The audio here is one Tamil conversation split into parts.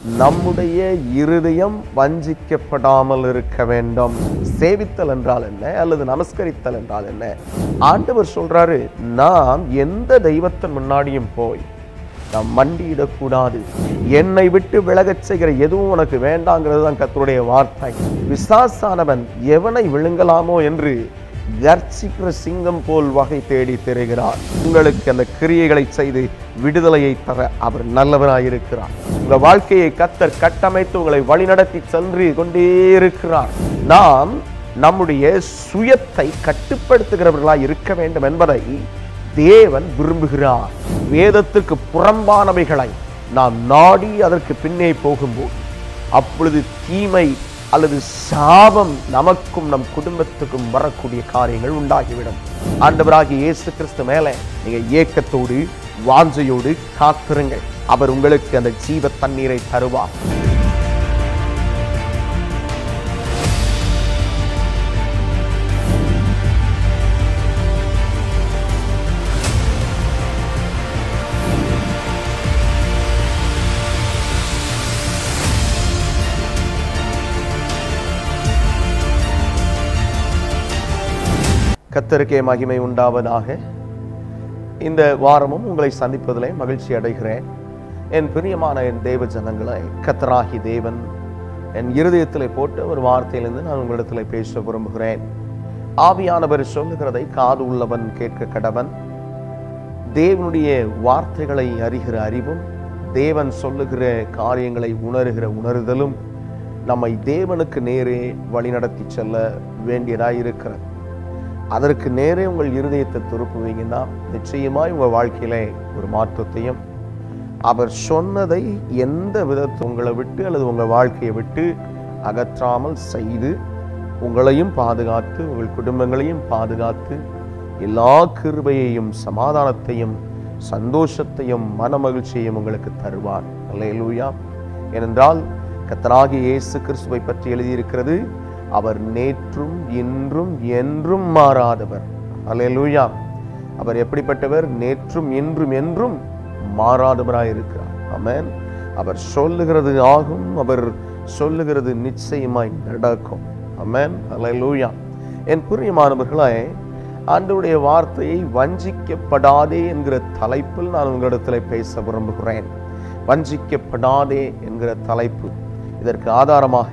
நம்முடைய இருதயம் வஞ்சிக்கப்படாமல் இருக்க வேண்டும் சேவித்தல் என்றால் என்ன அல்லது நமஸ்கரித்தல் என்றால் என்ன ஆண்டவர் சொல்றாரு நாம் எந்த தெய்வத்தின் முன்னாடியும் போய் நாம் மண்டியிடக்கூடாது என்னை விட்டு விலகச் செய்கிற எதுவும் உனக்கு வேண்டாங்கிறது தான் கத்தருடைய வார்த்தை விசாசானவன் எவனை விழுங்கலாமோ என்று கர்ச்சிக்கிற சிங்கம் போல் வகை தேடி திரிகிறார் உங்களுக்கு அந்த கிரியைகளை செய்து விடுதலையை தர அவர் நல்லவராயிருக்கிறார் உங்க வாழ்க்கையை கத்தர் கட்டமைத்து உங்களை வழிநடத்தி சென்று கொண்டே இருக்கிறார் நாம் நம்முடைய சுயத்தை கட்டுப்படுத்துகிறவர்களாய் இருக்க வேண்டும் என்பதை தேவன் விரும்புகிறார் வேதத்திற்கு புறம்பானவைகளை நாம் நாடி அதற்கு பின்னே போகும்போது அப்பொழுது தீமை அல்லது சாபம் நமக்கும் நம் குடும்பத்துக்கும் வரக்கூடிய காரியங்கள் உண்டாகிவிடும் ஆண்டவராகிய இயேசு கிறிஸ்து மேலே நீங்க ஏக்கத்தோடு வாஞ்சையோடு காத்திருங்கள் அவர் உங்களுக்கு அந்த ஜீவ தண்ணீரை தருவார் கத்தருக்கே மகிமை உண்டாவதாக இந்த வாரமும் உங்களை சந்திப்பதிலே மகிழ்ச்சி அடைகிறேன் என் பிரியமான என் தேவ ஜனங்களை கத்தராகி தேவன் என் இருதயத்திலே போட்டு ஒரு வார்த்தையிலிருந்து நான் உங்களிடத்தில் பேச விரும்புகிறேன் ஆவியானவர் சொல்லுகிறதை காது உள்ளவன் கேட்க கடவன் தேவனுடைய வார்த்தைகளை அறிகிற அறிவும் தேவன் சொல்லுகிற காரியங்களை உணர்கிற உணர்தலும் நம்மை தேவனுக்கு நேரே வழிநடத்தி செல்ல வேண்டியதாய் இருக்கிறது அதற்கு நேரே உங்கள் இருதயத்தை திருப்புவீங்கன்னா நிச்சயமாய் உங்கள் வாழ்க்கையிலே ஒரு மாற்றத்தையும் அவர் சொன்னதை எந்த விதத்தை உங்களை விட்டு அல்லது உங்கள் வாழ்க்கையை விட்டு அகற்றாமல் செய்து உங்களையும் பாதுகாத்து உங்கள் குடும்பங்களையும் பாதுகாத்து எல்லா கிருபையையும் சமாதானத்தையும் சந்தோஷத்தையும் மன மகிழ்ச்சியையும் உங்களுக்கு தருவார் அல்லேலூயா ஏனென்றால் கத்தராகிய இயேசு கிறிஸ்துவை பற்றி எழுதியிருக்கிறது அவர் நேற்றும் இன்றும் என்றும் மாறாதவர் அல்லேலூயா அவர் எப்படிப்பட்டவர் நேற்றும் இன்றும் என்றும் மாறாதவராய் இருக்கிறார் ஆமென் அவர் சொல்லுகிறது ஆகும் அவர் சொல்லுகிறது நிச்சயமாய் நடக்கும் ஆமென் அல்லேலூயா என் பிரியமானவர்களே ஆண்டவருடைய வார்த்தையை வஞ்சிக்கப்படாதே என்கிற தலைப்பில் நான் உங்களிடத்தில் பேச விரும்புகிறேன் வஞ்சிக்கப்படாதே என்கிற தலைப்பு இதற்கு ஆதாரமாக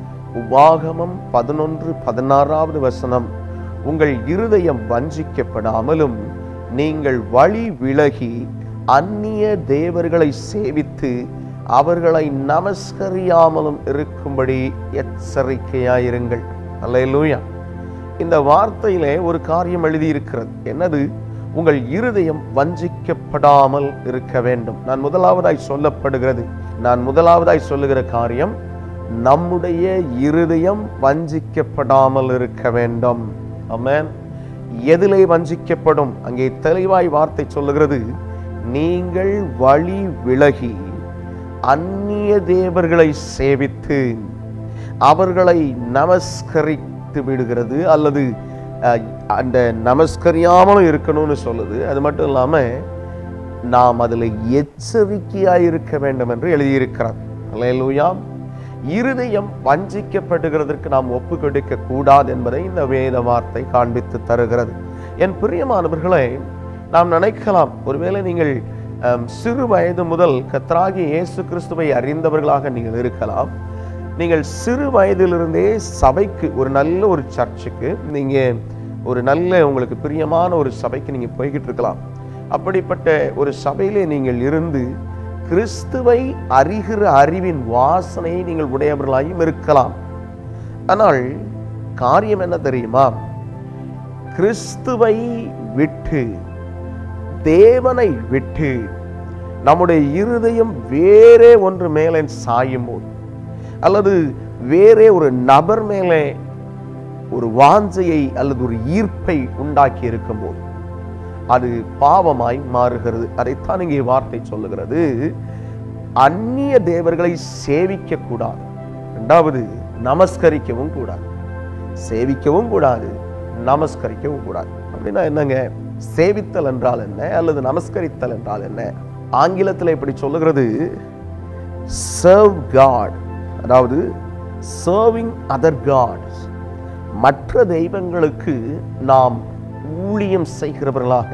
உபாகமம் பதினொன்று பதினாறாவது வசனம் உங்கள் இருதயம் வஞ்சிக்கப்படாமலும் நீங்கள் வழி விலகி அந்நிய தேவர்களை சேவித்து அவர்களை நமஸ்கரியாமலும் இருக்கும்படி எச்சரிக்கையாயிருங்கள் அல்லேலூயா இந்த வார்த்தையிலே ஒரு காரியம் எழுதியிருக்கிறது என்னது உங்கள் இருதயம் வஞ்சிக்கப்படாமல் இருக்க வேண்டும் நான் முதலாவதாய் சொல்லப்படுகிறது நான் முதலாவதாய் சொல்லுகிற காரியம் நம்முடைய இருதயம் வஞ்சிக்கப்படாமல் இருக்க வேண்டும் ஆமென் எதிலே வஞ்சிக்கப்படும் அங்கே தெளிவாய் வார்த்தை சொல்லுகிறது நீங்கள் வழி விலகி அந்நிய தேவர்களை சேவித்து அவர்களை நமஸ்கரித்து விடுகிறது அல்லது அஹ், அந்த நமஸ்கரியாமலும் இருக்கணும்னு சொல்லுது அது மட்டும் இல்லாம நாம் அதில் எச்சரிக்கையாய் இருக்க வேண்டும் என்று எழுதியிருக்கிறார் அல்லேலூயா இருதயம் வஞ்சிக்கப்படுகிறதற்கு நாம் ஒப்பு கொடுக்க கூடாது என்பதை இந்த வேத வார்த்தை காண்பித்து தருகிறது என் பிரியமானவர்களே நாம் நினைக்கலாம் ஒருவேளை நீங்கள் அம், சிறு வயது முதல் கத்ராகிய இயேசு கிறிஸ்துவை அறிந்தவர்களாக நீங்கள் இருக்கலாம் நீங்கள் சிறு வயதிலிருந்தே சபைக்கு ஒரு நல்ல ஒரு சர்ச்சுக்கு நீங்க ஒரு நல்ல உங்களுக்கு பிரியமான ஒரு சபைக்கு நீங்க போய்கிட்டு இருக்கலாம் அப்படிப்பட்ட ஒரு சபையிலே நீங்கள் இருந்து கிறிஸ்துவை அறிகிற அறிவின் வாசனையை நீங்கள் உடையவர்களாயும் இருக்கலாம் ஆனால் காரியம் என்ன தெரியுமா கிறிஸ்துவை விட்டு தேவனை விட்டு நம்முடைய இருதயம் வேறே ஒன்று மேலே சாயும் போது அல்லது வேறே ஒரு நபர் மேலே ஒரு வாஞ்சையை அல்லது ஒரு ஈர்ப்பை உண்டாக்கி இருக்கும்போது அது பாவமாய் மாறுகிறது அதைத்தான் இங்கே வார்த்தை சொல்லுகிறது அந்நிய தேவர்களை சேவிக்க கூடாது இரண்டாவது நமஸ்கரிக்கவும் கூடாது சேவிக்கவும் கூடாது நமஸ்கரிக்கவும் கூடாது அப்படின்னா என்னங்க சேவித்தல் என்றால் என்ன அல்லது நமஸ்கரித்தல் என்றால் என்ன ஆங்கிலத்தில் இப்படி சொல்லுகிறது சர்வ் காட் அதாவது சர்விங் அதர் காட்ஸ் மற்ற தெய்வங்களுக்கு நாம் ஊழியம் செய்கிறவர்களாக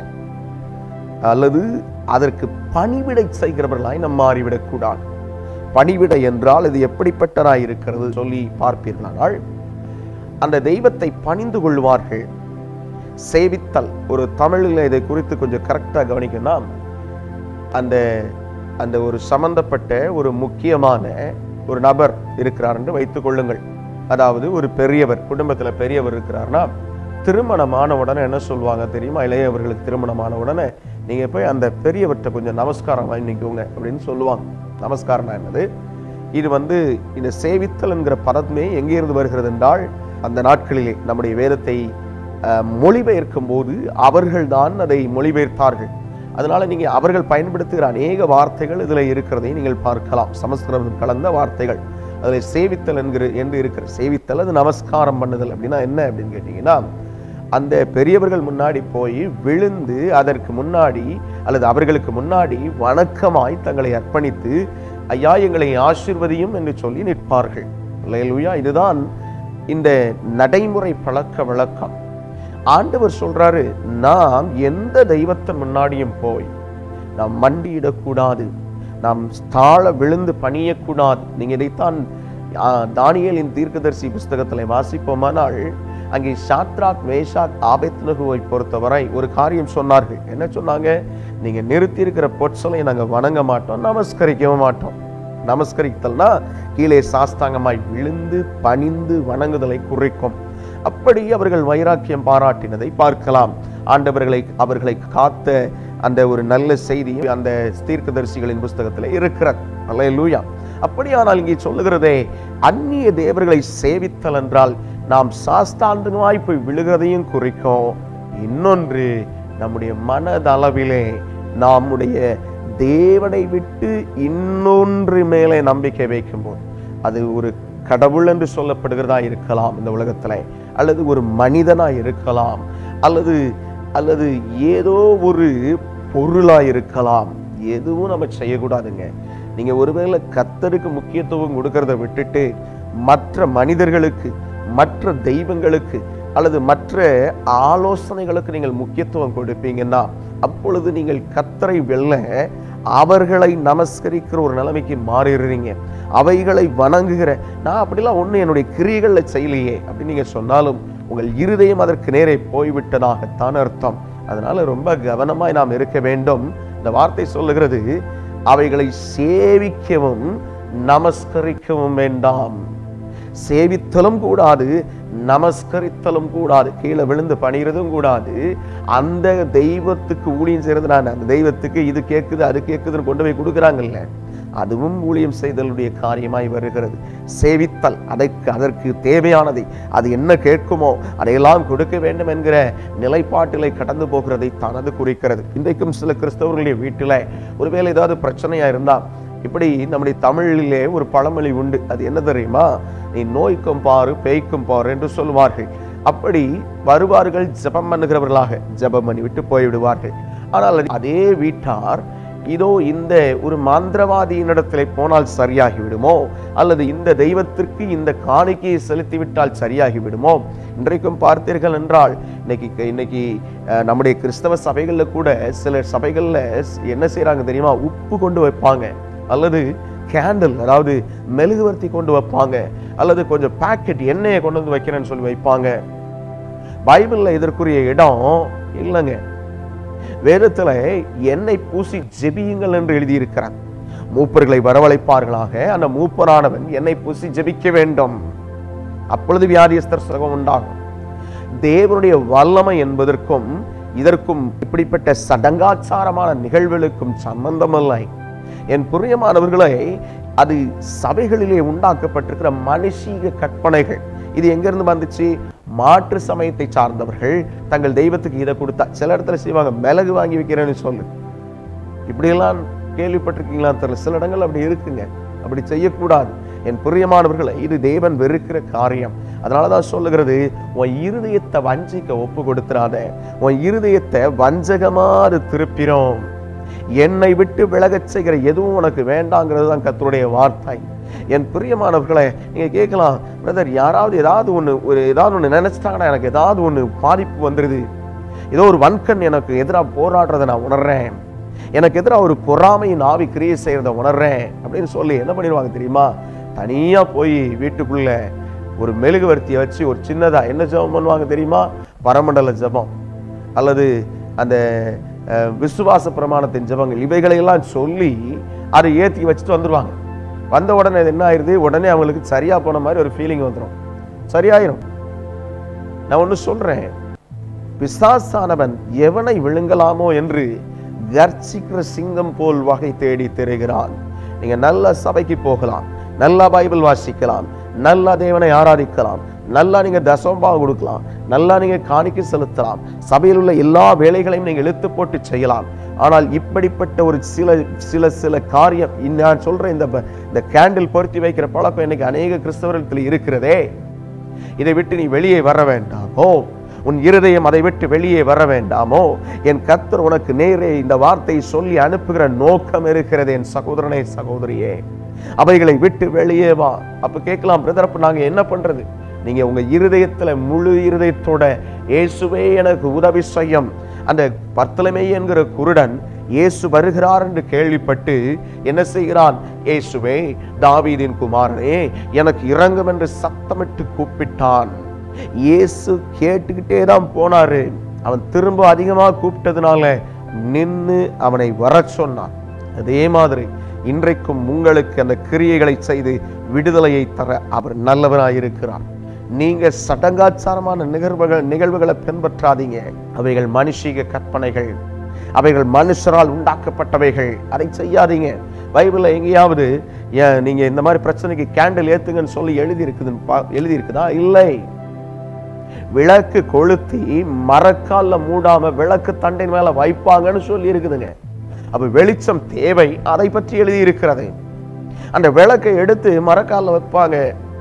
அல்லது அதற்கு பணிவிடை செய்கிறவர்களாய் நாம் மாறிவிடக்கூடாது பணிவிடை என்றால் இது எப்படிப்பட்டதாய் இருக்கிறது சொல்லி பார்ப்பீர்களானால் அந்த தெய்வத்தை பணிந்து கொள்வார்கள் சேவித்தல் ஒரு தமிழில் இதை குறித்து கொஞ்சம் கரெக்டாக கவனிக்கணும் அந்த அந்த ஒரு சம்பந்தப்பட்ட ஒரு முக்கியமான ஒரு நபர் இருக்கிறார் என்று வைத்துக் கொள்ளுங்கள் அதாவது ஒரு பெரியவர் குடும்பத்தில் பெரியவர் இருக்கிறார்னா திருமணமான உடனே என்ன சொல்லுவாங்க தெரியுமா இளையவர்களுக்கு திருமணமான உடனே நீங்கள் போய் அந்த பெரியவர்கிட்ட கொஞ்சம் நமஸ்காரம் வாங்கிக்கோங்க அப்படின்னு சொல்லுவாங்க நமஸ்காரம்னா என்னது இது வந்து இந்த சேவித்தல் என்கிற பதமே எங்கேருந்து வருகிறது என்றால் அந்த நாட்களிலே நம்முடைய வேதத்தை அஹ், மொழிபெயர்க்கும் போது அவர்கள்தான் அதை மொழிபெயர்த்தார்கள் அதனால நீங்க அவர்கள் பயன்படுத்துகிற அநேக வார்த்தைகள் இதுல இருக்கிறதை நீங்கள் பார்க்கலாம் சமஸ்கிருதம் கலந்த வார்த்தைகள் அதில் சேவித்தல் என்கிற என்று இருக்கிற சேவித்தல் அது நமஸ்காரம் பண்ணுதல் அப்படின்னா என்ன அப்படின்னு கேட்டீங்கன்னா அந்த பெரியவர்கள் முன்னாடி போய் விழுந்து அதற்கு முன்னாடி அல்லது அவர்களுக்கு முன்னாடி வணக்கமாய் தங்களை அர்ப்பணித்து ஐயா எங்களை ஆசிர்வதியும் என்று சொல்லி நிற்பார்கள் அல்லேலூயா இதுதான் இந்த நடைமுறை பழக்க வழக்கம் ஆண்டவர் சொல்றாரு நாம் எந்த தெய்வத்தின் முன்னாடியும் போய் நாம் மண்டியிடக்கூடாது நாம் தாழ விழுந்து பணியக்கூடாது நீங்க இதைத்தான் ஆ, தானியேலின் தீர்க்கதரிசி புஸ்தகத்தில் வாசிப்போமானால் அங்கே ஷாத்ராக் மேஷாக் ஆபேத்னகுவை பொறுத்தவரை ஒரு காரியம் சொன்னார்கள் என்ன சொன்னாங்க நீங்க நிறுத்தி இருக்கிற பொற்சலை நாங்க வணங்க மாட்டோம் நமஸ்கரிக்கவும் மாட்டோம் நமஸ்கரித்தல்னா கீழே சாஸ்தாங்கமாய் விழுந்து பணிந்து வணங்குதலை குறிக்கும் அப்படி அவர்கள் வைராக்கியம் பாராட்டினதை பார்க்கலாம் ஆண்டவர்களை அவர்களை காத்த அந்த ஒரு நல்ல செய்தி அந்த தீர்க்கதரிசிகளின் புஸ்தகத்தில் இருக்கிறது அல்லேலூயா அப்படியானால் இங்கே சொல்லுகிறதே அந்நிய தேவர்களை சேவித்தல் என்றால் நாம் சாஸ்தாந்தமாய் போய் விழுகிறதையும் குறிக்கும் இன்னொன்று நம்முடைய மனதளவிலே நம்முடைய தேவனை விட்டு இன்னொன்று மேலே நம்பிக்கை வைக்கும்போது அது ஒரு கடவுள் என்று சொல்லப்படுகிறதா இருக்கலாம் இந்த உலகத்துல அல்லது ஒரு மனிதனா இருக்கலாம் அல்லது அல்லது ஏதோ ஒரு பொருளா இருக்கலாம் எதுவும் நம்ம செய்யக்கூடாதுங்க நீங்க ஒருவேளை கத்தருக்கு முக்கியத்துவம் கொடுக்கறத விட்டுட்டு மற்ற மனிதர்களுக்கு மற்ற தெய்வங்களுக்கு அல்லது மற்ற ஆலோசனைகளுக்கு நீங்கள் முக்கியத்துவம் கொடுப்பீங்கன்னா அப்பொழுது நீங்கள் கத்தரை வெல்ல அவர்களை நமஸ்கரிக்கிற ஒரு நிலைமைக்கு மாறிடுறீங்க அவைகளை வணங்குகிற நான் அப்படிலாம் ஒண்ணு என்னுடைய கிரியைகளில் செய்யலையே அப்படின்னு நீங்க சொன்னாலும் உங்கள் இருதயம் அதற்கு நேரே போய்விட்டதாகத்தான் அர்த்தம் அதனால ரொம்ப கவனமாய் நாம் இருக்க வேண்டும் இந்த வார்த்தை சொல்லுகிறது அவைகளை சேவிக்கவும் நமஸ்கரிக்கவும் வேண்டாம் சேவித்தலும் கூடாது நமஸ்கரித்தலும் கூடாது கீழே விழுந்து பணிகிறதும் கூடாது அந்த தெய்வத்துக்கு ஊழியம் செய்யறது நான் அந்த தெய்வத்துக்கு இது கேட்குது அது கேட்குதுன்னு கொண்டு போய் கொடுக்குறாங்கல்ல அதுவும் ஊழியம் செய்தலுடைய காரியமாய் வருகிறது சேவித்தல் அதற்கு அதற்கு தேவையானதை அது என்ன கேட்குமோ அதையெல்லாம் கொடுக்க வேண்டும் என்கிற நிலைப்பாட்டிலை கடந்து போகிறதை தனது குறிக்கிறது இன்றைக்கும் சில கிறிஸ்தவர்களுடைய வீட்டில் ஒருவேளை ஏதாவது பிரச்சனையா இருந்தா இப்படி நம்முடைய தமிழிலே ஒரு பழமொழி உண்டு அது என்ன தெரியுமா நீ நோய்க்கும் பாரு பேய்க்கும் பாரு என்று சொல்லுவார்கள் அப்படி வருவார்கள் ஜெபம் பண்ணுகிறவர்களாக ஜெபம் பண்ணி விட்டு போய்விடுவார்கள் ஆனால் அதே வீட்டார் இதோ இந்த ஒரு மாந்திரவாதியினிடத்திலே போனால் சரியாகி விடுமோ அல்லது இந்த தெய்வத்திற்கு இந்த காணிக்கையை செலுத்தி விட்டால் சரியாகி விடுமோ இன்றைக்கும் பார்த்தீர்கள் என்றால் இன்னைக்கு இன்னைக்கு அஹ், நம்முடைய கிறிஸ்தவ சபைகளில் கூட சில சபைகளில் என்ன செய்றாங்க தெரியுமா உப்பு கொண்டு வைப்பாங்க அல்லது கேண்டில் அதாவது மெழுகுவர்த்தி கொண்டு வைப்பாங்க அல்லது கொஞ்சம் பாக்கெட் எண்ணெயை கொண்டு வந்து வைக்கிறேன்னு சொல்லி வைப்பாங்க பைபிள்ல இதற்குரிய இடம் இல்லைங்க வேதத்துல எண்ணெய் பூசி ஜெபியுங்கள் என்று எழுதியிருக்கிறார் மூப்பர்களை வரவழைப்பார்களாக அந்த மூப்பரானவன் எண்ணெய் பூசி ஜெபிக்க வேண்டும் அப்பொழுது வியாதியஸ்தர் சுகம் உண்டாகும் தேவனுடைய வல்லமை என்பதற்கும் இதற்கும் இப்படிப்பட்ட சடங்காச்சாரமான நிகழ்வுகளுக்கும் சம்பந்தமில்லை என் புரியமானவர்களை அது சபைகளிலே உண்டாக்கப்பட்டிருக்கிற மனுஷீக கற்பனைகள் இது எங்கிருந்து வந்துச்சு மாற்று சமயத்தை சார்ந்தவர்கள் தங்கள் தெய்வத்துக்கு இதை கொடுத்தா சில இடத்துல செய்வாங்க மிளகு வாங்கி வைக்கிறேன்னு சொல்லு இப்படியெல்லாம் கேள்விப்பட்டிருக்கீங்களா தெரியல சில இடங்கள் அப்படி இருக்குங்க அப்படி செய்யக்கூடாது என் பிரியமானவர்களை இது தேவன் வெறுக்கிற காரியம் அதனால தான் சொல்லுகிறது உன் இருதயத்தை வஞ்சிக்க ஒப்பு கொடுத்துறாத உன் இருதயத்தை வஞ்சகமா அது திருப்பிரும் என்னை விட்டு விலகச் செய்கிற எதுவும் உனக்கு வேண்டாங்கிறது தான் கர்த்தருடைய வார்த்தை என் பிரியமானவர்களே நீங்க கேட்கலாம் பிரதர் யாராவது ஏதாவது ஒன்று ஒரு ஏதாவது ஒன்று நினைச்சிட்டாங்கன்னா எனக்கு ஏதாவது ஒன்று பாதிப்பு வந்துடுது ஏதோ ஒரு வன்கண் எனக்கு எதிராக போராடுறதை நான் உணர்றேன் எனக்கு எதிராக ஒரு பொறாமையின் ஆவி கிரியை செய்யறத உணர்றேன் அப்படின்னு சொல்லி என்ன பண்ணிடுவாங்க தெரியுமா தனியா போய் வீட்டுக்குள்ள ஒரு மெழுகுவர்த்தியை வச்சு ஒரு சின்னதா என்ன ஜெபம் பண்ணுவாங்க தெரியுமா பரமண்டல ஜெபம் அல்லது அந்த அஹ், விசுவாச பிரமாணத்தின் ஜெபங்கள் இவைகளையெல்லாம் சொல்லி அதை ஏற்றி வச்சுட்டு வந்துடுவாங்க வந்த உடனே அது என்ன ஆயிருது உடனே அவங்களுக்கு சரியா போன மாதிரி ஒரு ஃபீலிங் வந்துடும் சரியாயிரும் நான் ஒன்று சொல்றேன் பிசாசானவன் எவனை விழுங்கலாமோ என்று கர்ச்சிக்கிற சிங்கம் போல் வகை தேடி திரிகிறான் நீங்க நல்ல சபைக்கு போகலாம் நல்லா பைபிள் வாசிக்கலாம் நல்லா தேவனை ஆராதிக்கலாம் நல்லா நீங்க தசோபாக கொடுக்கலாம் நல்லா நீங்க காணிக்கை செலுத்தலாம் சபையில் உள்ள எல்லா வேலைகளையும் நீங்க இழுத்து போட்டு செய்யலாம் ஆனால் இப்படிப்பட்ட ஒரு சில சில சில காரியம் இந்த நான் சொல்ற இந்த ப- இந்த கேண்டில் பொருத்தி வைக்கிற பழக்கம் இன்னைக்கு அநேக கிறிஸ்தவர்கள் இருக்கிறதே இதை விட்டு நீ வெளியே வர வேண்டாமோ உன் இருதயம் அதை விட்டு வெளியே வர வேண்டாமோ என் கர்த்தர் உனக்கு நேரே இந்த வார்த்தையை சொல்லி அனுப்புகிற நோக்கம் இருக்கிறது என் சகோதரனே சகோதரியே அவைகளை விட்டு வெளியே வா அப்ப கேட்கலாம் பிரதர் அப்ப நாங்க என்ன பண்றது நீங்க உங்க இருதயத்துல முழு இருதயத்தோட இயேசுவே எனக்கு உதவி செய்யும் அந்த பர்த்தலமே என்கிற குருடன் இயேசு வருகிறார் என்று கேள்விப்பட்டு என்ன செய்கிறான் இயேசுவே தாவீதின் குமாரனே எனக்கு இறங்கும் என்று சத்தமிட்டு கூப்பிட்டான் இயேசு கேட்டுக்கிட்டே தான் போனாரு அவன் திரும்ப அதிகமா கூப்பிட்டதுனால நின்னு அவனை வரச் சொன்னான் அதே மாதிரி இன்றைக்கும் உங்களுக்கு அந்த கிரியைகளை செய்து விடுதலையை தர அவர் நல்லவராயிருக்கிறார் நீங்க சடங்காச்சாரமான நிகழ்வுகள் நிகழ்வுகளை பின்பற்றாதீங்க அவைகள் மனுஷிக கற்பனைகள் அவைகள் மனுஷரால் உண்டாக்கப்பட்டவைகள் அதை செய்யாதீங்க பைபிள்ல எங்கேயாவது ஏன் நீங்க இந்த மாதிரி பிரச்சனைக்கு கேண்டில் ஏத்துங்கன்னு சொல்லி எழுதி இருக்குதுன்னு பா- எழுதி இருக்குதா இல்லை விளக்கு கொளுத்தி மரக்கால்ல மூடாம விளக்கு தண்டின் மேல வைப்பாங்கன்னு சொல்லி இருக்குதுங்க அப்ப வெளிச்சம் தேவை அதை பற்றி எழுதி இருக்கிறது அந்த விளக்கை எடுத்து மரக்கால்ல வைப்பாங்க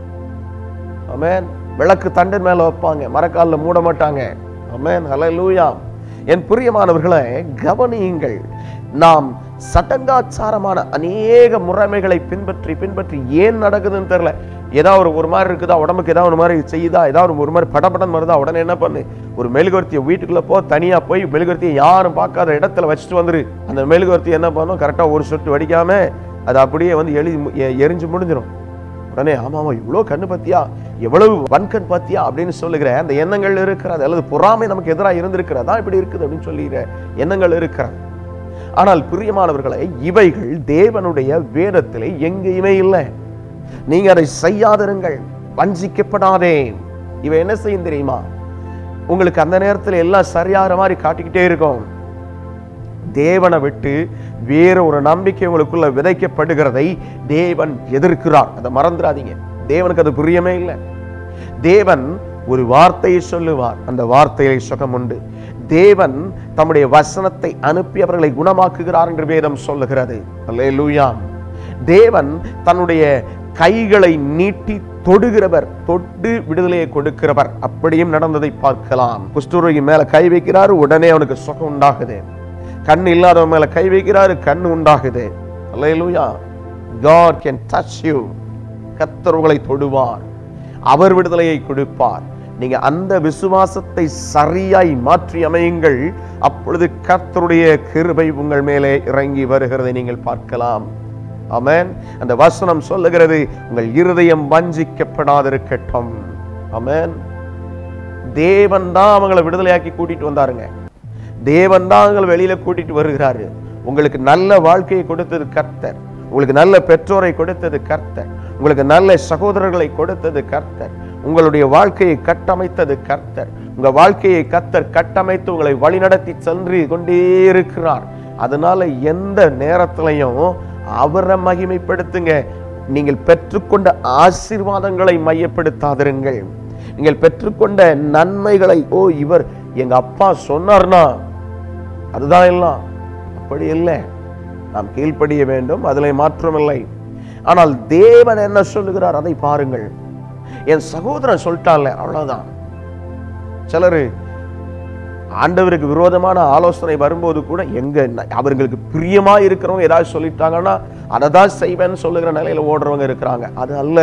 ஆமென் விளக்கு தண்டின் மேல வைப்பாங்க மரக்கால்ல மூட மாட்டாங்க ஆமென் ஹalleluya என் பிரியமானவர்களே கவனியுங்கள் நாம் சட்டங்காச்சாரமான அநேக முறைமைகளை பின்பற்றி பின்பற்றி ஏன் நடக்குதுன்னு தெரியல ஏதாவது ஒரு ஒரு மாதிரி இருக்குதா உடம்புக்கு ஏதாவது ஒரு மாதிரி செய்யுதா ஏதாவது ஒரு மாதிரி படபடன் வருதா உடனே என்ன பண்ணு ஒரு மெழுகுவர்த்தியை வீட்டுக்குள்ள போ தனியா போய் மெழுகுவர்த்தியை யாரும் பார்க்காத இடத்துல வச்சுட்டு வந்துரு அந்த மெழுகுவர்த்தி என்ன பண்ணும் கரெக்டா ஒரு சொட்டு வடிக்காம அது அப்படியே வந்து எழுதி மு- எ- எரிஞ்சு முடிஞ்சிடும் உடனே ஆமா ஆமா இவ்வளோ கண்ணு பத்தியா எவ்வளவு வன்கண் பத்தியா அப்படின்னு சொல்லுகிற அந்த எண்ணங்கள் இருக்கிறது அல்லது பொறாமை நமக்கு எதிராக இருந்திருக்கிறதா இப்படி இருக்குது அப்படின்னு சொல்லுகிற எண்ணங்கள் இருக்கிறது ஆனால் பிரியமானவர்களே இவைகள் தேவனுடைய வேதத்திலே எங்கேயுமே இல்லை நீங்க அதை செய்யாதிருங்கள் வஞ்சிக்கப்படாதே இவை என்ன செய்யும் தெரியுமா உங்களுக்கு அந்த நேரத்தில் எல்லாம் சரியாகிற மாதிரி காட்டிக்கிட்டே இருக்கும் தேவனை விட்டு வேற ஒரு நம்பிக்கை உங்களுக்குள்ள விதைக்கப்படுகிறதை தேவன் எதிர்க்கிறார் அதை மறந்துடாதீங்க தேவனுக்கு அது பிரியமே இல்லை தேவன் ஒரு வார்த்தையை சொல்லுவார் அந்த வார்த்தையிலே சுகம் உண்டு தேவன் தம்முடைய வசனத்தை அனுப்பி அவர்களை குணமாக்குகிறார் என்று வேதம் சொல்லுகிறது அல்லேலூயா தேவன் தன்னுடைய கைகளை நீட்டி தொடுகிறவர் தொட்டு விடுதலையை கொடுக்கிறவர் அப்படியும் நடந்ததை பார்க்கலாம் குஷ்டரோகி மேல கை வைக்கிறாரு உடனே அவனுக்கு சுகம் உண்டாகுது கண் இல்லாதவன் மேல கை வைக்கிறாரு கண் உண்டாகுது அல்லேலூயா God can touch you கர்த்தர் உங்களை தொடுவார் அவர் விடுதலையை கொடுப்பார் நீங்க அந்த விசுவாசத்தை சரியாய் மாற்றி அமையுங்கள் அப்பொழுது கர்த்தருடைய கிருபை உங்கள் மேலே இறங்கி வருகிறதை நீங்கள் பார்க்கலாம் ஆமென் அந்த வசனம் சொல்லுகிறது உங்கள் இருதயம் வஞ்சிக்கப்படாதிருக்கட்டும் ஆமென் தேவன் தான் அவங்களை விடுதலையாக்கி கூட்டிட்டு வந்தாருங்க தேவன் தான் அவங்களை வெளியில கூட்டிட்டு வருகிறாரு உங்களுக்கு நல்ல வாழ்க்கையை கொடுத்தது கர்த்தர் உங்களுக்கு நல்ல பெற்றோரை கொடுத்தது கர்த்தர் உங்களுக்கு நல்ல சகோதரர்களை கொடுத்தது கர்த்தர் உங்களுடைய வாழ்க்கையை கட்டமைத்தது கர்த்தர் உங்க வாழ்க்கையை கர்த்தர் கட்டமைத்து உங்களை வழிநடத்தி சென்று கொண்டே இருக்கிறார் அதனால எந்த நேரத்திலையும் அவரை மகிமைப்படுத்துங்க நீங்கள் பெற்றுக்கொண்ட ஆசீர்வாதங்களை மையப்படுத்தாதிருங்கள் நீங்கள் பெற்றுக்கொண்ட நன்மைகளை ஓ இவர் எங்க அப்பா சொன்னார்னா அதுதான் எல்லாம் அப்படி இல்லை நாம் கீழ்ப்படிய வேண்டும் அதில் மாற்றமில்லை ஆனால் தேவன் என்ன சொல்லுகிறார் அதை பாருங்கள் என் சகோதரன் சொல்லிட்டான்ல அவ்வளவுதான் சிலரு ஆண்டவருக்கு விரோதமான ஆலோசனை வரும்போது கூட எங்க ந- அவர்களுக்கு பிரியமா இருக்கிறவங்க ஏதாவது சொல்லிட்டாங்கன்னா அதை தான் செய்வேன்னு சொல்லுகிற நிலையில ஓடுறவங்க இருக்கிறாங்க அது அல்ல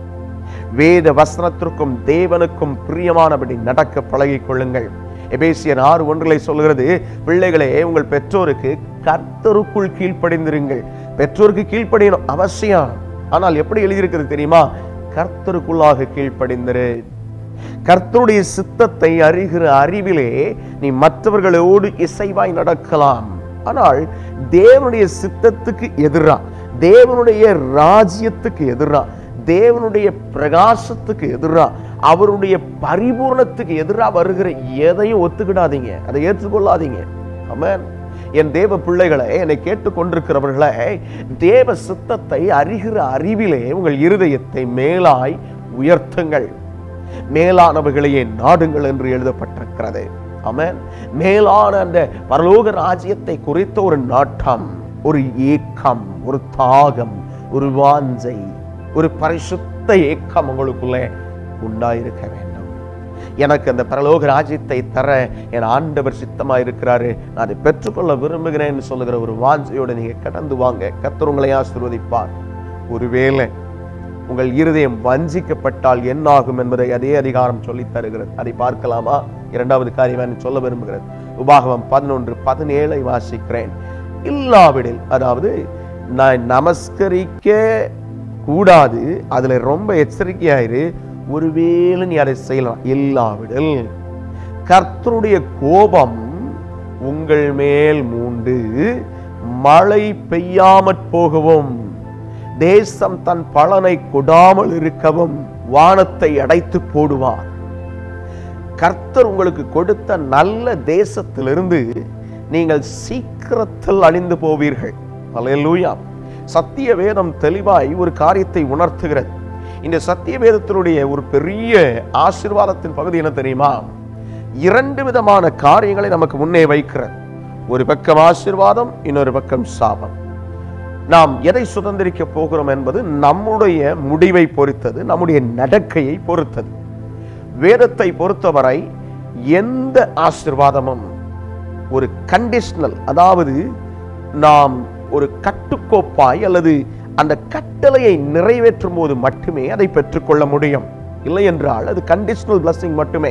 வேத வசனத்திற்கும் தேவனுக்கும் பிரியமானபடி நடக்க பழகிக் கொள்ளுங்கள் எபேசியர் ஆறு ஒன்றிலே சொல்கிறது பிள்ளைகளே உங்கள் பெற்றோருக்கு கர்த்தருக்குள் கீழ்ப்படிந்திருங்கள் பெற்றோருக்கு கீழ்ப்படியணும் அவசியம் ஆனால் எப்படி எழுதியிருக்கிறது தெரியுமா கர்த்தருக்குள்ளாக கீழ்ப்படிந்திரு கர்த்தருடைய சித்தத்தை அறிகிற அறிவிலே நீ மற்றவர்களோடு இசைவாய் நடக்கலாம் ஆனால் தேவனுடைய சித்தத்துக்கு எதிரா தேவனுடைய ராஜ்யத்துக்கு எதிரா தேவனுடைய பிரகாசத்துக்கு எதிரா அவருடைய பரிபூர்ணத்துக்கு எதிரா வருகிற எதையும் ஒத்துக்கிடாதீங்க அதை ஏற்றுக்கொள்ளாதீங்க ஆமென் என் தேவ பிள்ளைகளை என்னை கேட்டுக்கொண்டிருக்கிறவர்களே தேவ சித்தத்தை அறிகிற அறிவிலே உங்கள் இருதயத்தை மேலாய் உயர்த்துங்கள் மேலானவைகளையே நாடுங்கள் என்று எழுதப்பட்டிருக்கிறது ஆமென் மேலான அந்த பரலோக ராஜ்யத்தை குறித்த ஒரு நாட்டம் ஒரு ஏக்கம் ஒரு தாகம் ஒரு வாஞ்சை ஒரு பரிசுத்த ஏக்கம் உங்களுக்குள்ளே உண்டாயிருக்க வேண்டும் எனக்கு அந்த பரலோக ராஜ்யத்தை தர என் ஆண்டவர் சித்தமா இருக்கிறாரு நான் அதை பெற்றுக்கொள்ள விரும்புகிறேன்னு சொல்லுகிற ஒரு வாஞ்சையோட நீங்க கடந்து வாங்க கர்த்தர் உங்களை ஆசீர்வதிப்பார் ஒருவேளை உங்கள் இருதயம் வஞ்சிக்கப்பட்டால் என்ன ஆகும் என்பதை அதே அதிகாரம் சொல்லித் தருகிறது அதை பார்க்கலாமா இரண்டாவது காரியம் நான் சொல்ல விரும்புகிறது உபாகமம் பதினொன்று பதினேழை வாசிக்கிறேன் இல்லாவிடில் அதாவது நான் நமஸ்கரிக்க கூடாது அதுல ரொம்ப எச்சரிக்கையாயிரு ஒருவேளை நீ அதை செய்யலாம் இல்லாவிடில் கர்த்தருடைய கோபம் உங்கள் மேல் மூண்டு மழை பெய்யாமற் போகவும் தேசம் தன் பலனை கொடாமல் இருக்கவும் வானத்தை அடைத்து போடுவார் கர்த்தர் உங்களுக்கு கொடுத்த நல்ல தேசத்திலிருந்து நீங்கள் சீக்கிரத்தில் அழிந்து போவீர்கள் அல்லேலூயா சத்திய வேதம் தெளிவாய் ஒரு காரியத்தை உணர்த்துகிறது இந்த சத்திய வேதத்தினுடைய ஒரு பெரிய ஆசீர்வாதத்தின் பகுதி என்ன தெரியுமா இரண்டு விதமான காரியங்களை நமக்கு முன்னே வைக்கிறது ஒரு பக்கம் ஆசீர்வாதம் இன்னொரு பக்கம் சாபம் நாம் எதை சுதந்திரிக்க போகிறோம் என்பது நம்முடைய முடிவை பொறுத்தது நம்முடைய நடக்கையை பொறுத்தது வேதத்தை பொறுத்தவரை எந்த ஆசீர்வாதமும் ஒரு கண்டிஷனல் அதாவது நாம் ஒரு கட்டுக்கோப்பாய் அல்லது அந்த கட்டளையை நிறைவேற்றும் போது மட்டுமே அதை பெற்றுக்கொள்ள முடியும் இல்லை என்றால் அது கண்டிஷனல் blessing மட்டுமே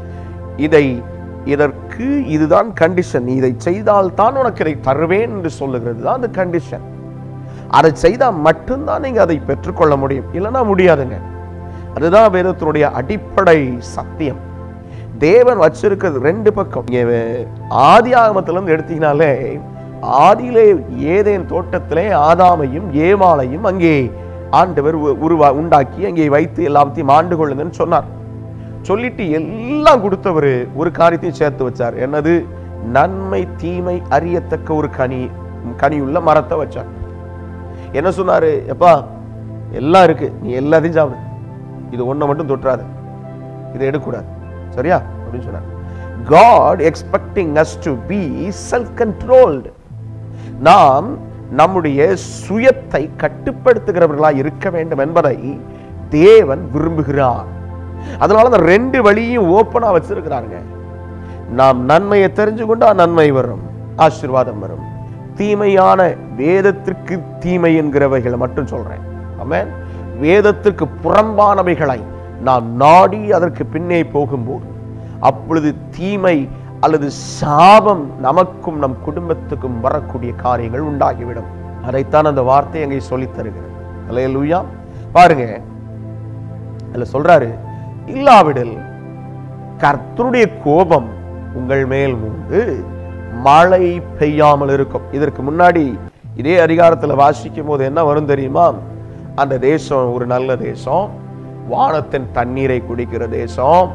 இதை இதற்கு இதுதான் கண்டிஷன் நீ இதை செய்தால் தான் உனக்கு இதை தருவேன் என்று சொல்லுகிறது தான் அந்த கண்டிஷன் அதை செய்தால் மட்டும்தான் நீங்க அதை பெற்றுக்கொள்ள முடியும் இல்லைன்னா முடியாதுங்க அதுதான் வேதத்தினுடைய அடிப்படை சத்தியம் தேவன் வச்சிருக்கிறது ரெண்டு பக்கம் இங்க ஆதி ஆகமத்திலிருந்து எடுத்தீங்கனாலே ஆதியிலே ஏதேன் தோட்டத்திலே ஆதாமையும் ஏமாளையும் அங்கே ஆண்டவர் உ- உருவா உண்டாக்கி அங்கே வைத்து எல்லாத்தையும் ஆண்டு கொள்ளுங்கன்னு சொன்னார் சொல்லிட்டு எல்லாம் கொடுத்தவர் ஒரு காரியத்தையும் சேர்த்து வச்சார் என்னது நன்மை தீமை அறியத்தக்க ஒரு கனி கனியுள்ள மரத்தை வச்சார் என்ன சொன்னாரு எப்பா எல்லாம் இருக்கு நீ எல்லாத்தையும் சாப்பிடு இது ஒண்ணை மட்டும் தொற்றாது இதை எடுக்கக்கூடாது சரியா அப்படின்னு சொன்னார் God expecting us to be self controlled நாம் நம்முடைய சுயத்தை கட்டுப்படுத்துகிறவர்களாய் இருக்க வேண்டும் என்பதை தேவன் விரும்புகிறார் அதனால அந்த ரெண்டு வழியும் ஓப்பனா வச்சிருக்கிறாருங்க நாம் நன்மையை தெரிஞ்சு கொண்டா நன்மை வரும் ஆசீர்வாதம் வரும் தீமையான வேதத்திற்கு தீமை என்கிறவைகளை மட்டும் சொல்றேன் ஆமென் வேதத்திற்கு புறம்பானவைகளை நாம் நாடி அதற்கு பின்னே போகும்போது அப்பொழுது தீமை அல்லது சாபம் நமக்கும் நம் குடும்பத்துக்கும் வரக்கூடிய காரியங்கள் உண்டாகிவிடும் அதைத்தான் அந்த வார்த்தை அங்கே சொல்லித் தருகிறது அல்லேலூயா பாருங்க அதுல சொல்றாரு இல்லாவிடில் கர்த்தருடைய கோபம் உங்கள் மேல் மூண்டு மழை பெய்யாமல் இருக்கும் இதற்கு முன்னாடி இதே அதிகாரத்துல வாசிக்கும் போது என்ன வரும் தெரியுமா அந்த தேசம் ஒரு நல்ல தேசம் வானத்தின் தண்ணீரை குடிக்கிற தேசம்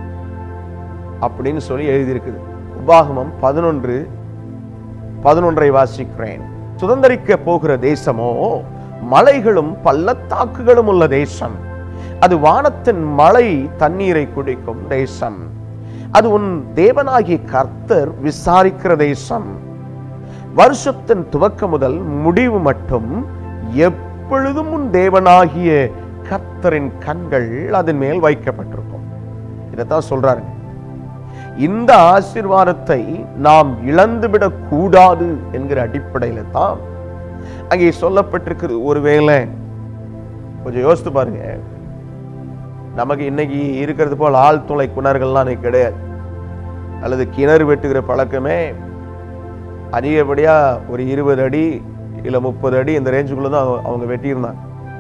அப்படின்னு சொல்லி எழுதியிருக்குது உபாகமம் பதினொன்று பதினொன்றை வாசிக்கிறேன் சுதந்திரிக்க போகிற தேசமோ மலைகளும் பள்ளத்தாக்குகளும் உள்ள தேசம் அது வானத்தின் மழை தண்ணீரை குடிக்கும் தேசம் அது உன் தேவனாகிய கர்த்தர் விசாரிக்கிற தேசம் வருஷத்தின் துவக்கம் முதல் முடிவு மட்டும் எப்பொழுதும் உன் தேவனாகிய கர்த்தரின் கண்கள் அதன் மேல் வைக்கப்பட்டிருக்கும் இதைத்தான் சொல்றாருங்க இந்த ஆசீர்வாதத்தை நாம் இழந்துவிடக் கூடாது என்கிற அடிப்படையில தான் அங்கே சொல்லப்பட்டிருக்கிறது ஒருவேளை கொஞ்சம் யோசித்து பாருங்க நமக்கு இன்னைக்கு இருக்கிறது போல் ஆழ்துளை கிணறுகள்லாம் இன்னைக்கு கிடையாது அல்லது கிணறு வெட்டுகிற பழக்கமே அதிகப்படியா ஒரு இருபது அடி இல்ல முப்பது அடி இந்த ரேஞ்சுக்குள்ள தான் அவங்க- அவங்க வெட்டியிருந்தாங்க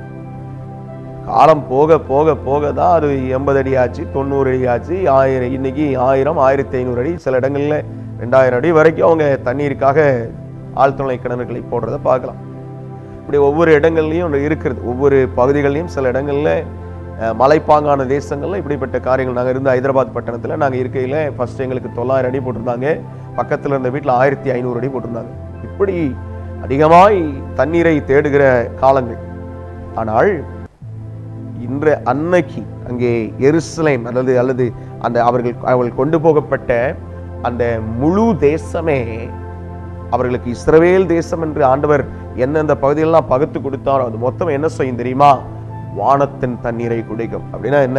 காலம் போக போக போக தான் அது எண்பது அடி ஆச்சு தொண்ணூறு அடி ஆச்சு ஆயிரம் இன்னைக்கு ஆயிரம் ஆயிரத்தி ஐநூறு அடி சில இடங்கள்ல ரெண்டாயிரம் அடி வரைக்கும் அவங்க தண்ணீருக்காக ஆழ்துளை கிணறுகளை போடுறத பார்க்கலாம் இப்படி ஒவ்வொரு இடங்கள்லையும் இருக்கிறது ஒவ்வொரு பகுதிகள்லையும் சில இடங்கள்ல அஹ், மலைப்பாங்கான தேசங்கள்ல இப்படிப்பட்ட காரியங்கள் நாங்கள் இருந்த ஹைதராபாத் பட்டணத்துல நாங்க இருக்கையில ஃபர்ஸ்ட் எங்களுக்கு தொள்ளாயிரம் அடி போட்டிருந்தாங்க பக்கத்துல இருந்த வீட்டில் ஆயிரத்தி ஐநூறு அடி போட்டிருந்தாங்க இப்படி அதிகமாய் தண்ணீரை தேடுகிற காலங்கள் ஆனால் இன்று அன்னைக்கு அங்கே எருசலேம் அல்லது அல்லது அந்த அவர்கள் அவர்கள் கொண்டு போகப்பட்ட அந்த முழு தேசமே அவர்களுக்கு இஸ்ரவேல் தேசம் என்று ஆண்டவர் எந்தெந்த பகுதியெல்லாம் பகுத்து கொடுத்தாரோ அது மொத்தம் என்ன செய்யும் தெரியுமா வானத்தின் தண்ணீரை குடிக்கும் அப்படின்னா என்ன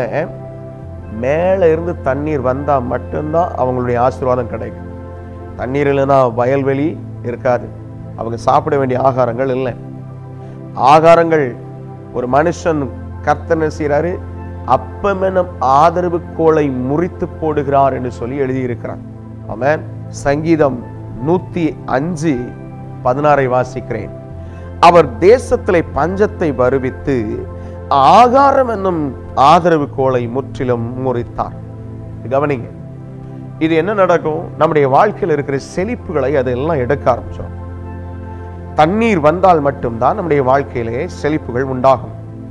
மேல இருந்து தண்ணீர் வந்தா மட்டும்தான் அவங்களுடைய ஆசீர்வாதம் கிடைக்கும் தண்ணீர் இல்லைன்னா வயல்வெளி இருக்காது அவங்க சாப்பிட வேண்டிய ஆகாரங்கள் இல்லை ஆகாரங்கள் ஒரு மனுஷன் கர்த்தர் என்ன செய்றாரு அப்பமெனும் ஆதரவு கோலை முறித்து போடுகிறார் என்று சொல்லி எழுதியிருக்கிறார் ஆமென் சங்கீதம் நூத்தி அஞ்சு பதினாறை வாசிக்கிறேன் அவர் தேசத்திலே பஞ்சத்தை வருவித்து ஆகாரம் என்னும் ஆதரவு கோலை முற்றிலும் முறித்தார் கவனிங்க இது என்ன நடக்கும் நம்முடைய வாழ்க்கையில் இருக்கிற செழிப்புகளை அதெல்லாம் எடுக்க ஆரம்பிச்சோம் தண்ணீர் வந்தால் மட்டும்தான் நம்முடைய வாழ்க்கையிலே செழிப்புகள் உண்டாகும்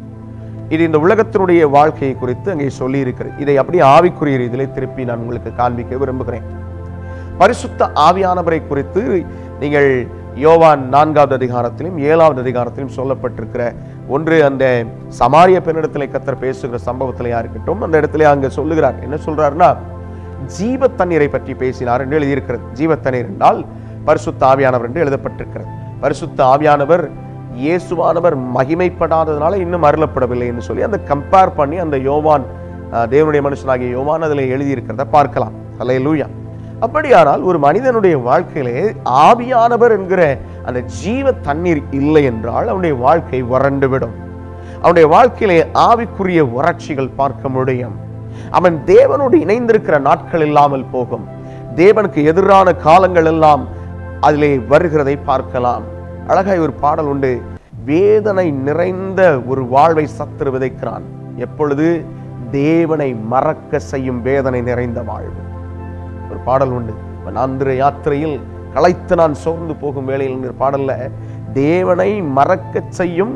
இது இந்த உலகத்தினுடைய வாழ்க்கையை குறித்து அங்கே சொல்லி இருக்கிறது இதை அப்படியே ஆவிக்குரிய ரீதியிலே திருப்பி நான் உங்களுக்கு காண்பிக்க விரும்புகிறேன் பரிசுத்த ஆவியானவரை குறித்து நீங்கள் யோவான் நான்காவது அதிகாரத்திலும் ஏழாவது அதிகாரத்திலும் சொல்லப்பட்டிருக்கிற ஒன்று அந்த சமாரிய பெண்ணிடத்திலே கத்தர் பேசுகிற சம்பவத்திலையா இருக்கட்டும் அந்த இடத்துல அங்க சொல்லுகிறார் என்ன சொல்றாருன்னா ஜீவ தண்ணீரை பற்றி பேசினார் என்று எழுதியிருக்கிறது ஜீவ தண்ணீர் என்றால் பரிசுத்த ஆவியானவர் என்று எழுதப்பட்டிருக்கிறது பரிசுத்த ஆவியானவர் இயேசுவானவர் மகிமைப்படாததுனால இன்னும் அருளப்படவில்லை என்று சொல்லி அந்த கம்பேர் பண்ணி அந்த யோவான் அஹ், தேவனுடைய மனுஷனாகிய யோவான் அதில் எழுதியிருக்கிறத பார்க்கலாம் அல்லேலூயா அப்படியானால் ஒரு மனிதனுடைய வாழ்க்கையிலே ஆவியானவர் என்கிற அந்த ஜீவ தண்ணீர் இல்லை என்றால் அவனுடைய வாழ்க்கை வறண்டு விடும் அவனுடைய வாழ்க்கையிலே ஆவிக்குரிய வறட்சிகள் பார்க்க முடியும் அவன் தேவனோடு இணைந்திருக்கிற நாட்கள் இல்லாமல் போகும் தேவனுக்கு எதிரான காலங்கள் எல்லாம் அதிலே வருகிறதை பார்க்கலாம் அழகாய் ஒரு பாடல் உண்டு வேதனை நிறைந்த ஒரு வாழ்வை சத்துரு விதைக்கிறான் எப்பொழுது தேவனை மறக்க செய்யும் வேதனை நிறைந்த வாழ்வு ஒரு பாடல் உண்டு அந்திர யாத்திரையில் களைத்து நான் சோர்ந்து போகும் வேளையில் என்கிற பாடல்ல தேவனை மறக்கச் செய்யும்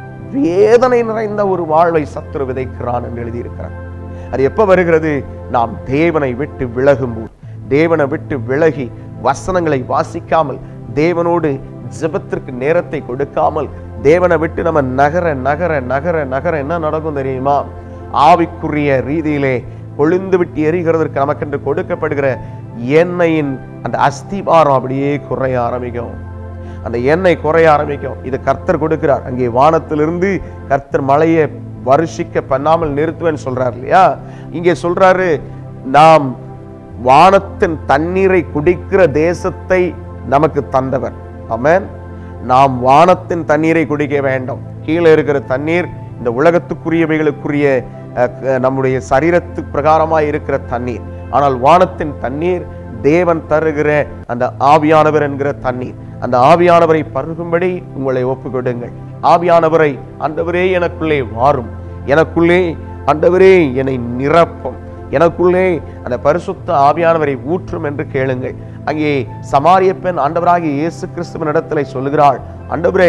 வேதனை நிறைந்த ஒரு வாழ்வை சத்துரு விதைக்கிறான் என்று எழுதியிருக்கிறார் அது எப்ப வருகிறது நாம் தேவனை விட்டு விலகும்போது தேவனை விட்டு விலகி வசனங்களை வாசிக்காமல் தேவனோடு ஜெபத்திற்கு நேரத்தை கொடுக்காமல் தேவனை விட்டு நம்ம நகர நகர நகர நகர என்ன நடக்கும் தெரியுமா ஆவிக்குரிய ரீதியிலே கொழுந்து விட்டு எரிகிறதற்கு நமக்கென்று கொடுக்கப்படுகிற எண்ணெயின் அந்த அஸ்திபாரம் அப்படியே குறைய ஆரம்பிக்கும் அந்த எண்ணெய் குறைய ஆரம்பிக்கும் இது கர்த்தர் கொடுக்கிறார் அங்கே வானத்திலிருந்து கர்த்தர் மழையை வருஷிக்க பண்ணாமல் நிறுத்துவேன்னு சொல்றார் இல்லையா இங்கே சொல்றாரு நாம் வானத்தின் தண்ணீரை குடிக்கிற தேசத்தை நமக்கு தந்தவர் ஆமென் நாம் வானத்தின் தண்ணீரை குடிக்க வேண்டும் கீழே இருக்கிற தண்ணீர் இந்த உலகத்துக்குரியவைகளுக்குரிய அஹ், க- நம்முடைய சரீரத்து பிரகாரமாய் இருக்கிற தண்ணீர் ஆனால் வானத்தின் தண்ணீர் தேவன் தருகிற அந்த ஆவியானவர் என்கிற தண்ணீர் அந்த ஆவியானவரை பருகும்படி உங்களை ஒப்புக்கொடுங்கள் ஆவியானவரை ஆண்டவரே எனக்குள்ளே வாரும் எனக்குள்ளே ஆண்டவரே என்னை நிரப்பும் எனக்குள்ளே அந்த பரிசுத்த ஆவியானவரை ஊற்றும் என்று கேளுங்கள் அங்கே சமாரிய பெண் ஆண்டவராகிய இயேசு கிறிஸ்துவின் இடத்துல சொல்லுகிறாள் ஆண்டவரே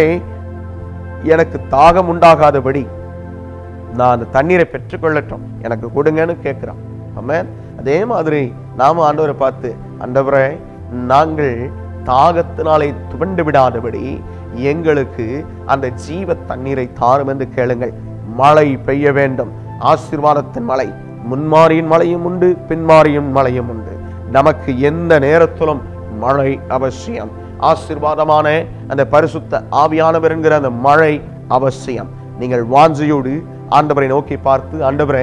எனக்கு தாகம் உண்டாகாதபடி நான் அந்த தண்ணீரை பெற்றுக்கொள்ளட்டும் எனக்கு கொடுங்கன்னு கேட்கிறான் ஆமென் அதே மாதிரி நாம ஆண்டவரை பார்த்து ஆண்டவரே நாங்கள் தாகத்தினாலே துவண்டு விடாதபடி எங்களுக்கு அந்த ஜீவ தண்ணீரை தாரும் என்று கேளுங்கள் மழை பெய்ய வேண்டும் ஆசீர்வாதத்தின் மழை முன்மாரியின் மழையும் உண்டு பின்மாரியின் மழையும் உண்டு நமக்கு எந்த நேரத்திலும் மழை அவசியம் ஆசீர்வாதமான அந்த பரிசுத்த ஆவியானவர் என்கிற அந்த மழை அவசியம் நீங்கள் வாஞ்சையோடு ஆண்டவரை நோக்கி பார்த்து ஆண்டவரே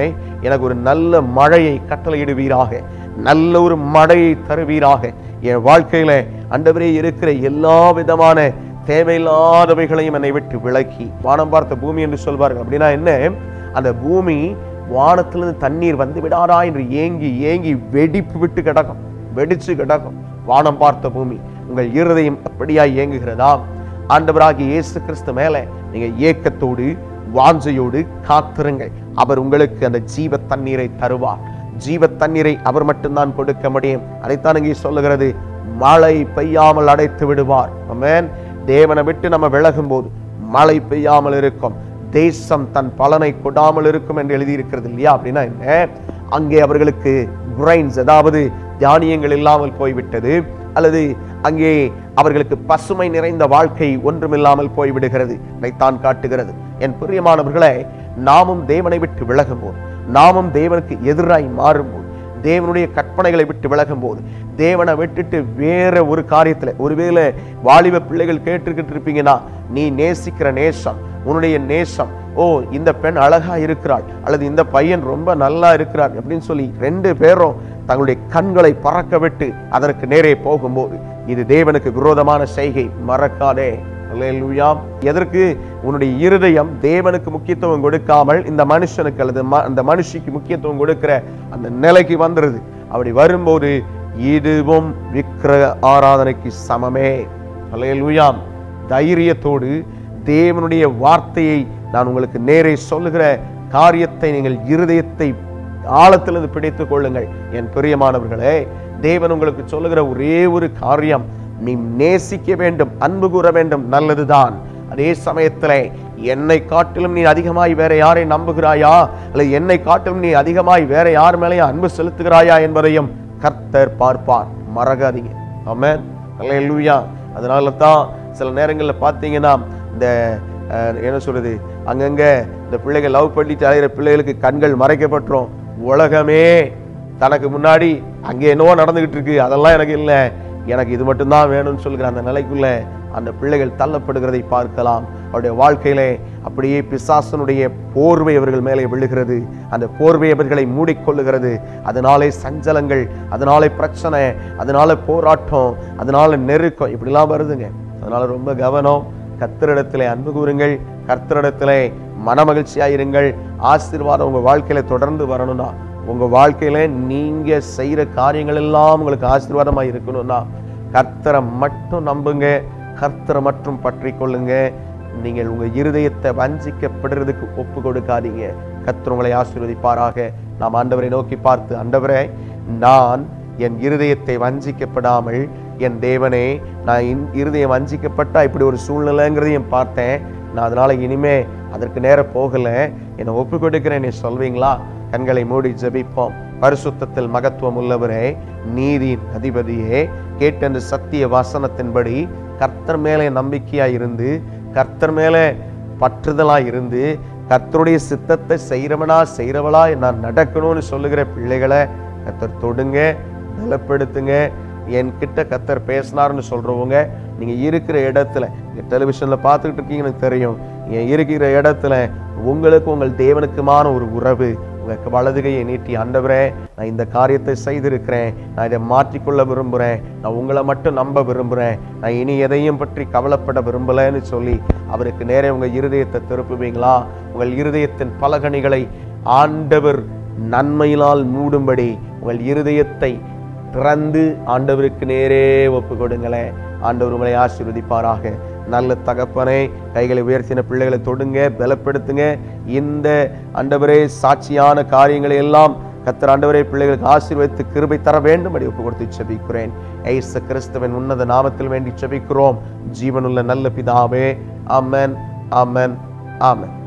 எனக்கு ஒரு நல்ல மழையை கட்டளையிடுவீராக நல்ல ஒரு மழையை தருவீராக என் வாழ்க்கையில ஆண்டவரே இருக்கிற எல்லா விதமான தேவையில்லாதவைகளையும் என்னை விட்டு விலக்கி வானம் பார்த்த பூமி என்று சொல்வார்கள் அப்படின்னா என்ன அந்த பூமி வானத்திலிருந்து தண்ணீர் வந்து விடாதா என்று ஏங்கி ஏங்கி வெடிப்பு விட்டு கிடக்கும் வெடிச்சு கிடக்கும் வானம் பார்த்த பூமி உங்கள் இருதயம் அப்படியா ஏங்குகிறதா ஆண்டவராகிய இயேசு கிறிஸ்து மேல நீங்க ஏக்கத்தோடு வாஞ்சையோடு காத்திருங்கள் அவர் உங்களுக்கு அந்த ஜீவ தண்ணீரை தருவார் ஜீவ தண்ணீரை அவர் மட்டும்தான் கொடுக்க முடியும் அதைத்தான் இங்கே சொல்லுகிறது மழை பெய்யாமல் அடைத்து விடுவார் ஆமென் தேவனை விட்டு நம்ம விலகும் போது மழை பெய்யாமல் இருக்கும் தேசம் தன் பலனை கொடாமல் இருக்கும் என்று எழுதியிருக்கிறது இல்லையா அப்படின்னா என்ன அங்கே அவர்களுக்கு கிரைன்ஸ் அதாவது தானியங்கள் இல்லாமல் போய்விட்டது அல்லது அங்கே அவர்களுக்கு பசுமை நிறைந்த வாழ்க்கை ஒன்றுமில்லாமல் போய்விடுகிறது இதைத்தான் காட்டுகிறது என் பிரியமானவர்களே நாமும் தேவனை விட்டு விலகும் போது நாமும் தேவனுக்கு எதிராய் மாறும்போது தேவனுடைய கற்பனைகளை விட்டு விலகும் போது தேவனை விட்டுட்டு வேற ஒரு காரியத்துல ஒருவேளை வாலிப பிள்ளைகள் கேட்டுக்கிட்டு இருப்பீங்கன்னா நீ நேசிக்கிற நேசம் உன்னுடைய நேசம் ஓ இந்த பெண் அழகா இருக்கிறாள் அல்லது இந்த பையன் ரொம்ப நல்லா இருக்கிறார் அப்படின்னு சொல்லி ரெண்டு பேரும் தங்களுடைய கண்களை பறக்க விட்டு அதற்கு நேரே போகும்போது இது தேவனுக்கு விரோதமான செய்கை மறக்காதே அல்லேலூயா எதற்கு உன்னுடைய இருதயம் தேவனுக்கு முக்கியத்துவம் கொடுக்காமல் இந்த மனுஷனுக்கு அல்லது ம- அந்த மனுஷிக்கு முக்கியத்துவம் கொடுக்கிற அந்த நிலைக்கு வந்துருது அப்படி வரும்போது இதுவும் விக்கிரக ஆராதனைக்கு சமமே அல்லேலூயா தைரியத்தோடு தேவனுடைய வார்த்தையை நான் உங்களுக்கு நேரே சொல்லுகிற காரியத்தை நீங்கள் இருதயத்தை ஆழத்திலிருந்து பிடித்துக் கொள்ளுங்கள் என் பிரியமானவர்களே தேவன் உங்களுக்கு சொல்லுகிற ஒரே ஒரு காரியம் நீ நேசிக்க வேண்டும் அன்பு கூற வேண்டும் நல்லதுதான் அதே சமயத்திலே என்னை காட்டிலும் நீ அதிகமாய் வேற யாரை நம்புகிறாயா அல்லது என்னை காட்டிலும் நீ அதிகமாய் வேற யார் மேலேயும் அன்பு செலுத்துகிறாயா என்பதையும் கர்த்தர் பார்ப்பார் மறக்காதீங்க ஆமென் அல்லேலூயா அதனால தான் சில நேரங்களில் பார்த்தீங்கன்னா இந்த அஹ், என்ன சொல்றது அங்கங்க இந்த பிள்ளைகள் லவ் பண்ணிட்டு அலைகிற பிள்ளைகளுக்கு கண்கள் மறைக்கப்பட்டுரும் உலகமே தனக்கு முன்னாடி அங்கே என்னவோ நடந்துகிட்டு இருக்கு அதெல்லாம் எனக்கு இல்லை எனக்கு இது மட்டும்தான் வேணும்னு சொல்கிற அந்த நிலைக்குள்ள அந்த பிள்ளைகள் தள்ளப்படுகிறதை பார்க்கலாம் அவருடைய வாழ்க்கையிலே அப்படியே பிசாசனுடைய போர்வை அவர்கள் மேலே விழுகிறது அந்த போர்வை அவர்களை மூடிக்கொள்ளுகிறது அதனாலே சஞ்சலங்கள் அதனாலே பிரச்சனை அதனால போராட்டம் அதனால நெருக்கம் இப்படிலாம் வருதுங்க அதனால ரொம்ப கவனம் கர்த்தரிடத்திலே அன்பு கூறுங்கள் கர்த்தரிடத்திலே மனமகிழ்ச்சியா இருங்கள் ஆசீர்வாதம் உங்க வாழ்க்கையில தொடர்ந்து வரணும்னா உங்க வாழ்க்கையில நீங்க செய்யற காரியங்கள் எல்லாம் உங்களுக்கு ஆசீர்வாதமா இருக்கணும்னா கர்த்தரை மட்டும் நம்புங்க கர்த்தரை மட்டும் பற்றி கொள்ளுங்க நீங்கள் உங்க இருதயத்தை வஞ்சிக்கப்படுறதுக்கு ஒப்பு கொடுக்காதீங்க கர்த்தர் உங்களை ஆசீர்வதிப்பாராக நாம் ஆண்டவரை நோக்கி பார்த்து ஆண்டவரே நான் என் இருதயத்தை வஞ்சிக்கப்படாமல் என் தேவனே நான் இன் இருதயம் வஞ்சிக்கப்பட்டா இப்படி ஒரு சூழ்நிலைங்கிறதையும் பார்த்தேன் நான் அதனால இனிமே அதற்கு நேரம் போகல என்னை ஒப்பு கொடுக்கிறேன் நீ சொல்வீங்களா கண்களை மூடி ஜெபிப்போம் பரிசுத்தத்தில் மகத்துவம் உள்ளவரே நீதியின் அதிபதியே கேட்ட அந்த சத்திய வசனத்தின்படி கர்த்தர் மேலே நம்பிக்கையா இருந்து கர்த்தர் மேலே பற்றுதலா இருந்து கர்த்தருடைய சித்தத்தை செய்கிறவனா செய்கிறவளா நான் நடக்கணும்னு சொல்லுகிற பிள்ளைகளை கர்த்தர் தொடுங்க பலப்படுத்துங்க என்கிட்ட கத்தர் பேசினார்னு சொல்றவங்க நீங்க இருக்கிற இடத்துல நீங்க டெலிவிஷன்ல பார்த்துக்கிட்டு இருக்கீங்கன்னு எனக்கு தெரியும் நீங்க இருக்கிற இடத்துல உங்களுக்கு உங்கள் தேவனுக்குமான ஒரு உறவு உங்க வலதுகையை நீட்டி ஆண்டவரே நான் இந்த காரியத்தை செய்திருக்கிறேன் நான் இதை மாற்றிக்கொள்ள விரும்புகிறேன் நான் உங்களை மட்டும் நம்ப விரும்புகிறேன் நான் இனி எதையும் பற்றி கவலைப்பட விரும்பலைன்னு சொல்லி அவருக்கு நேரே உங்க இருதயத்தை திருப்புவீங்களா உங்கள் இருதயத்தின் பலகணிகளை ஆண்டவர் நன்மையினால் மூடும்படி உங்கள் இருதயத்தை திறந்து ஆண்டவருக்கு நேரே ஒப்பு கொடுங்களேன் ஆண்டவர் உங்களை ஆசீர்வதிப்பாராக நல்ல தகப்பனே கைகளை உயர்த்தின பிள்ளைகளை தொடுங்க பலப்படுத்துங்க இந்த ஆண்டவரே சாட்சியான காரியங்களை எல்லாம் கத்தர் ஆண்டவரே பிள்ளைகளுக்கு ஆசீர்வதித்து கிருபை தர வேண்டும் அடி ஒப்பு கொடுத்து செபிக்கிறேன் ஏசு கிறிஸ்துவின் உன்னத நாமத்தில் வேண்டி செபிக்கிறோம் ஜீவனுள்ள நல்ல பிதாவே ஆமென் ஆமென் ஆமென்